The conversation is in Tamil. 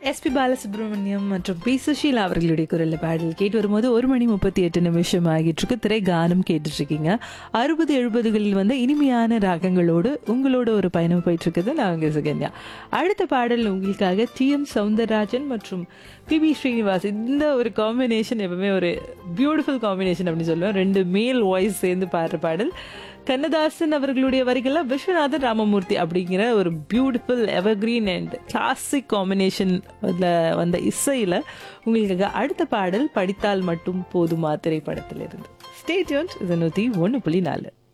எஸ்பி பாலசுப்ரமணியம் மற்றும் பி சுஷீலா அவர்களுடைய குரல்ல பாடல் கேட்டு வரும்போது ஒரு மணி முப்பத்தி எட்டு நிமிஷம் ஆகிட்டு இருக்கு திரை கானம் கேட்டுட்டு இருக்கீங்க அறுபது எழுபதுகளில் வந்து இனிமையான ராகங்களோடு உங்களோட ஒரு பயணம் போயிட்டு இருக்குது நான் உங்க சுகன்யா அடுத்த பாடல் உங்களுக்காக டி எம் சவுந்தரராஜன் மற்றும் பி பி ஸ்ரீனிவாஸ் இந்த ஒரு காம்பினேஷன் எப்பவுமே ஒரு பியூட்டிஃபுல் காம்பினேஷன் அப்படின்னு சொல்லுவேன் ரெண்டு மேல் வாய்ஸ் சேர்ந்து பாடுற பாடல் கண்ணதாசன் அவர்களுடைய வரிகள்ல விஸ்வநாதன் ராமமூர்த்தி அப்படிங்கிற ஒரு beautiful evergreen and classic combination வந்த இசையில உங்களுக்கு அடுத்த பாடல் படித்தால் மட்டும் போதுமா திரைப்படத்திலிருந்து ஸ்டேட்யூன் இது நூத்தி ஒன்று புள்ளி நாலு